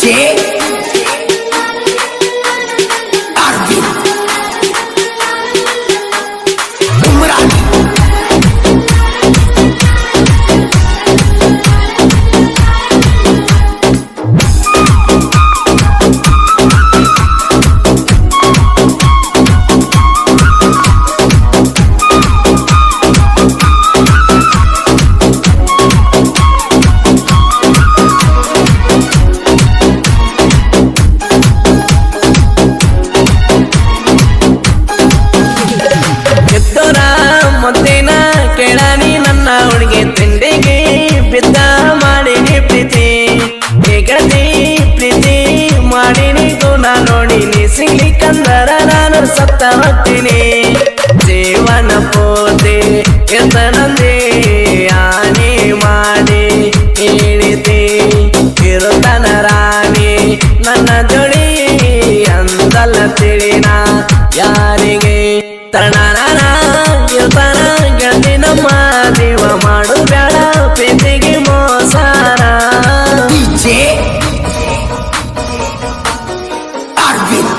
Arvin Umrani ಎದ್ದೋರ ಮುದ್ದಿನ ಕೇಳಾನಿ ನನ್ನ ಹುಡುಗಿ ತಿಂಡಿಗೆ ಬಿದ್ದ ಮಾಡಿನಿ ಪ್ರೀತಿ ಹೇಗದಿ ಪ್ರೀತಿ ಮಾಡಿನಿ ಗುಣ ನೋಡಿನಿ ಸಿಗ್ಲಿಕ್ಕಂದರ ನಾನು ಸತ್ತ ಹೋಗ್ತೀನಿ ಜೀವನ ಪೂರ್ತಿ ಎತ್ತನಂದಿ ಆನೆ ಮಾಡಿ ಹೇಳಿದೆ ಇರುತ್ತನ ರಾಣಿ ನನ್ನ ಜೋಡಿ ಅಂದಲ್ಲ ತಿಳಿನ ಯಾರಿಗೆ ತರಣನ ಇರ್ತಾನ ಗೆಳತಿ ನಮ್ಮ ಜೀವ ಮಾಡು ಬೇಡ ಪ್ರೀತಿಗೆ ಮೋಸಾನ DJ Arvin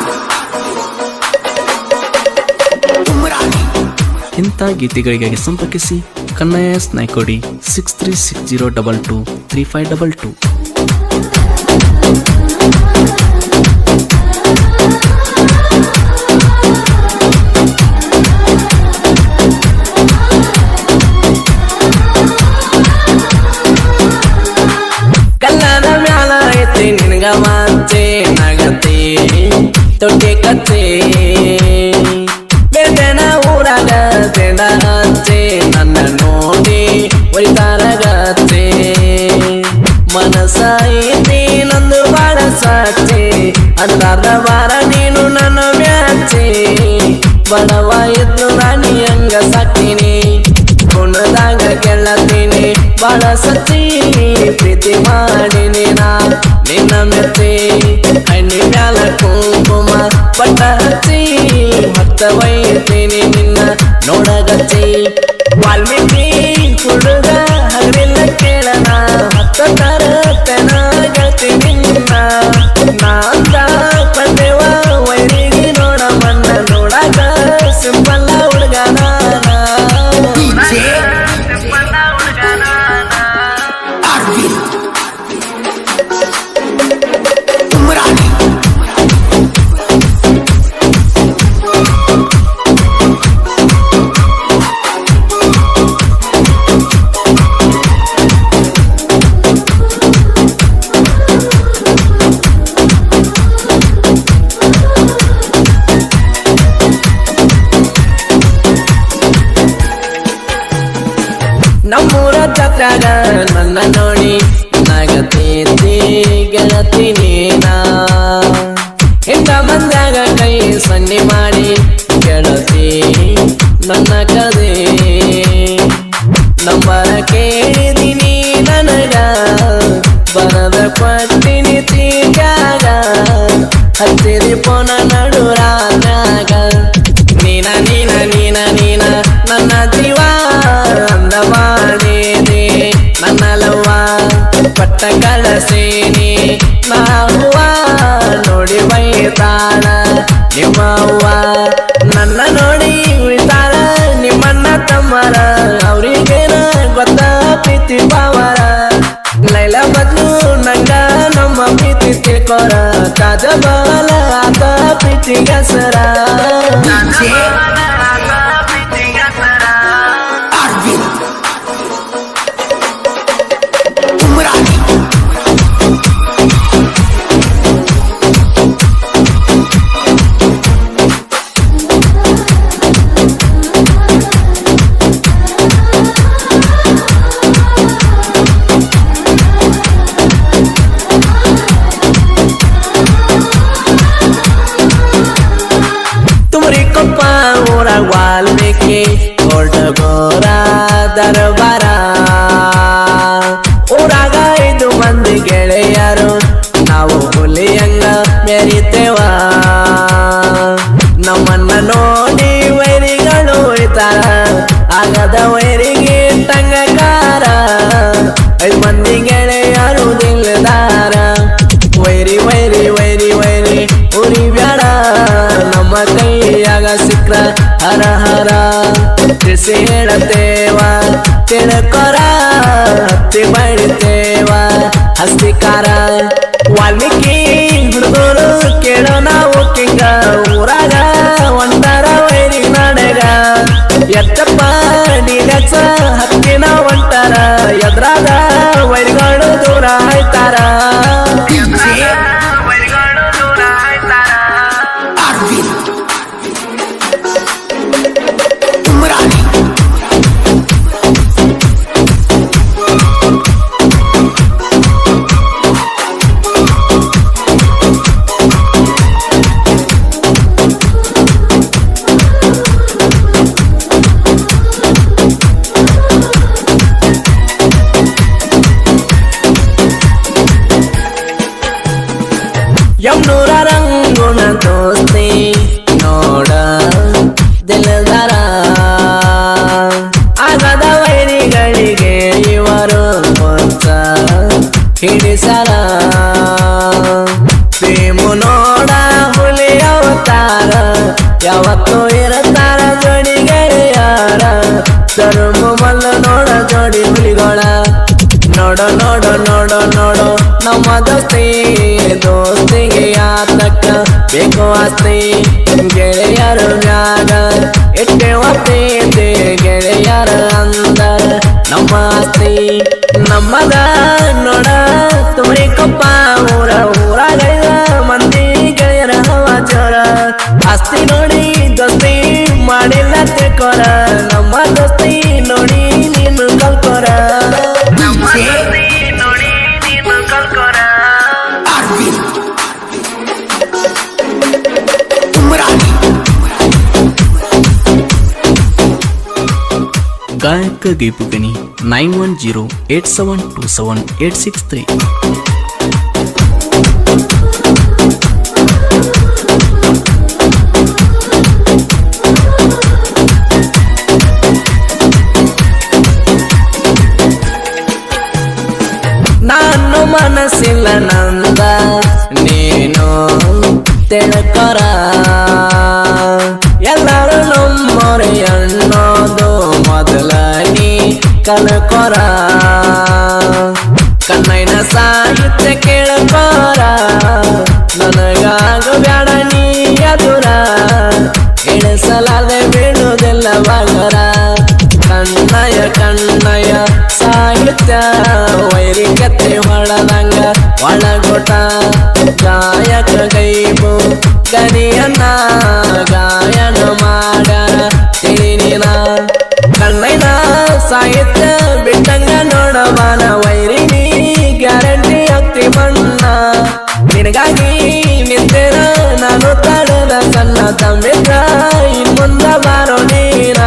Umrani ಇಂಥ ಗೀತೆಗಳಿಗಾಗಿ ಸಂಪರ್ಕಿಸಿ ಕನ್ನಯ ಸ್ನಾಯ್ಕೋಡಿ six three six zero double two three five double two ಕಲ್ಲದ ಮ್ಯಾಲ ಐತಿ ನಿನಗ ಮಾಂಚೆ ನಗತಿ ತೊಟ್ಟಿ ಕಚ್ಚೆ ಬೆಳ್ದೆನ ಊರಾಗ ತೆಂಡ ಹಚ್ಚೆ ನನ್ನ ನೋಡಿ ಒಯ್ತಾರ ಗಚ್ಚೆ ಮನಸ ಐತಿ ನಂದು ಬಾಳ ಸಾಕ್ಷಿ ಅದ್ರಾದ ಬಾರ ನೀನು ನನ್ನ ಮ್ಯಾಚೆ ಬಡವ ಇದ್ದು ರಾಣಿ ಹಂಗ ಸಾಕಿನಿ ಗುಣದಾಗ ಗೆಳತೀನಿ ಬಾಳ ಸಚ್ಚಿ ಪ್ರೀತಿ ಮಾಡಿನಿ ನಾ ನಿನ್ನ ಮೆತ್ತಿ ಹಣ್ಣಿ ಮ್ಯಾಲ ಕುಂಕುಮ ಪಟ್ಟ ಹಚ್ಚಿ ಮತ್ತ ಒಯ್ತೀನಿ ನಿನ್ನ ನೋಡಗಚ್ಚಿ ವಾಲ್ಮೀಕಿ ಹುಡುಗ ಹಗಲಿಲ್ಲ ಕೇಳನ ಹತ್ತ ತರತನ ಗೆಳತಿ ನಿನ್ನ ನಾಂದ ಪಡೆವ ವೈರಿಗೆ ನೋಡ ಮನ್ನ ನೋಡಾಕ ಸಿಂಪಲ್ಲ ಹುಡುಗನ DJ Arvin Umrani ನಮ್ಮೂರ ಜಾತ್ರಾಗ ನನ್ನ ನೋಡಿ ನಗತೀತಿ ಗೆಳತಿ ನೀನಾ ಹಿಂದ ಮಂದ್ಯಾಗ ಕೈ ಸನ್ನಿ ಮಾಡಿ ಗೆಳತಿ ನನ್ನ ಕದೆ ನಂಬರ ಕೇಳಿದಿನಿ ನನಗ ಬರದ ಪಟ್ಟಿನಿ ತೀಗಾಗ ಹತ್ತಿರಿ ಪೋನ ನಡು ರಾತ್ರಾಗ ನೀನ ನೀನ ನೀನ ನೀನ ನನ್ನ ಜೀವ ಅಂದ ಮಾಡಿದೆ ನನ್ನ ಲವ್ವ ಪಟ್ಟ ಕಳಸೇನಿ ನಾ ಹೂವ ನೋಡಿ ಬೈತಾಳ ನಿಮ್ಮ ಅವ್ವ ನನ್ನ ನೋಡಿ ಉಳಿತಾಳ ನಿಮ್ಮನ್ನ ತಮ್ಮರ ಅವ್ರಿಗೇನ ಗೊತ್ತ ಪ್ರೀತಿ ಪಾವರ ಲೈಲ ಬದ್ಲು ನಂಗ ನಮ್ಮ ಪ್ರೀತಿ ತಿಳ್ಕೊರ ಕಾದ ಬಾಲ ಆತ ಪ್ರೀತಿಗಸರ DJ Arvin Umrani Tumari Koppa ಊರಾಗ ವಾಲ್ಮೀಕಿ ಗೋರ ದರಬಾರ ಊರಾಗ ಐದು ಮಂದಿ ಗೆಳೆಯರು ನಾವು ಹುಲಿಯಂಗ ಮೆರಿತೇವ ನಮ್ಮನ್ನ ನೋಡಿ ವೈರಿಗಳು ಹೋಯ್ತಾರ ಆಗದ ವೈರಿಗೆ ಟಂಗಕಾರ ಐದು ಮಂದಿ ಗೆಳೆಯರು ದಿಲ್ದಾರ ವೈರಿ ಗೆಳೆಯರ ತಿಳಿಸಿ ಹೇಳತೇವ ತಿಳ್ಕೊರ ಹತ್ತಿ ಬಡಿತೇವ ಹಸ್ತಿಕಾರ ವಾಲ್ಮೀಕಿ ಹುಡುಗರು ಕೇಳೋ ನಾವು ಕಿಂಗ ಊರಾಗ ಒಂಟರ ವೈರಿ ನಡೆಗ ಎತ್ತಪ್ಪ ನೀಲಸ ಹತ್ತಿನ ಒಂಟರ ಎದ್ರಾಗ ವೈರಿಗಳು ದೂರ ಆಯ್ತಾರ अरविंद उमरानी ಯಮ್ನೂರ ರಂಗುನ ದೋಸ್ತಿ ನೋಡ ದಿಲದಾರ ಆಗದ ವೈರಿಗಳಿಗೆ ಇವರು ಮೊತ್ತ ಹಿಡಿಸರ ಪ್ರೇಮು ನೋಡ ಹುಲಿ ಅವತಾರ ಯಾವತ್ತೂ ಇರತಾರ ಜೋಡಿ ಗೆಳೆಯಾರ ಧರ್ಮ ಮಲ್ಲ ನೋಡ ಜೋಡಿ ಹುಲಿಗಳ ನೋಡೋ ನೋಡೋ ನೋಡೋ ನೋಡೋ ನಮ್ಮ ದೋಸ್ತಿ ದೋಸ್ತಿಗೆ ಯಾತಕ್ಕ ಬೇಕು ಆಸ್ತಿ ಗೆಳೆಯರು ಮ್ಯಾಗ ಇಟ್ಟೆವ ಪ್ರೀತಿ ಗೆಳೆಯರ ಅಂದರ ನಮ್ಮ ಆಸ್ತಿ ನಮ್ಮದ ನೋಡ ತುಮರಿ ಕೊಪ್ಪ ಊರ ಊರಾಗೈದ ಮಂದಿ ಗೆಳೆಯರ ಹವ ಜೋರ ಆಸ್ತಿ ನೋಡಿ ದೋಸ್ತಿ ಮಾಡಿಲ್ಲ ತಿಳ್ಕೊರ ನಮ್ಮ ದೋಸ್ತಿ ನೋಡಿ ನೀನು ಕಲ್ಕೊರ अरविंद उमरानी ಗಾಯಕ ಗೀಪುಗನಿ nine one zero eight seven two seven eight six three ನಾನು ಮನಸ್ಸಿಲ್ಲ ನಂದ ನೀನು ತಿಳ್ಕೊರ ಎಲ್ಲರೂ ನಮ್ಮೊರೆ ಅನ್ನೋದು ಮೊದಲ ನೀ ಕಲ್ಕೊರ ಕಣ್ಣೈನ ಸಾಹಿತ್ಯ ಕೇಳ್ಕೊರ ನನಗಾಗ ಬ್ಯಾಡ ನೀ ಎದುರ ಇಳಿಸಲಾದೆ ಬೀಳುವುದಿಲ್ಲ ಬಗರ ಕಣ್ಣಯ ಕಣ್ಣಯ ಸಾಹಿತ್ಯ ವೈರಿಕತೆ ಹೊಳದಂಗ ಒಳಗೊಟ ಗಾಯಕ ಗೈಬು ಗರಿಯನ್ನ ಗಾಯನ ಮಾಡ್ಯಾರ ತಿಳಿನಿನ ಕಣ್ಣೈನ ಸಾಹಿತ್ಯ ಬಿಟ್ಟಂಗ ನೋಡಬಾನ ವೈರಿನಿ ಗ್ಯಾರಂಟಿ ಆಗ್ತಿ ಬಣ್ಣ ನಿನಗಾಗಿ ನಿಂತೆನ ನಾನು ತಡದ ಸಣ್ಣ ತಮ್ಮಿದ್ರ ಇನ್ ಮುಂದ ಬಾರೋ ನೀನ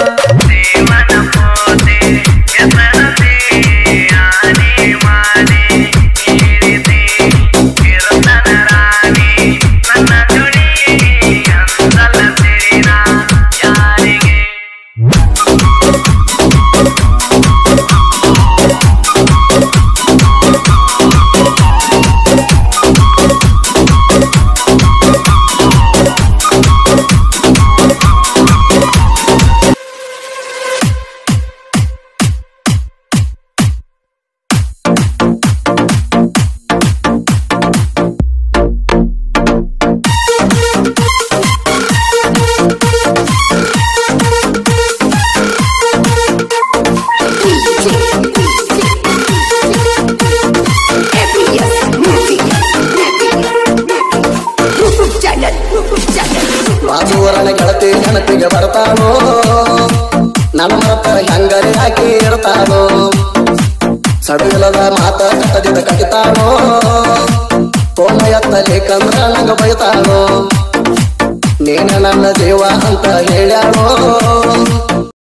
ಬಾಜೂರನ ಗೆಳತಿ ನೆನಪಿಗೆ ಬರ್ತಾನೋ ನನ್ನ ಮತ ಹೆಂಗರಿ ಹಾಕಿ ಇಡ್ತಾನೋ ಸಡಿಲದ ಮಾತ ಕಟ್ಟದಿ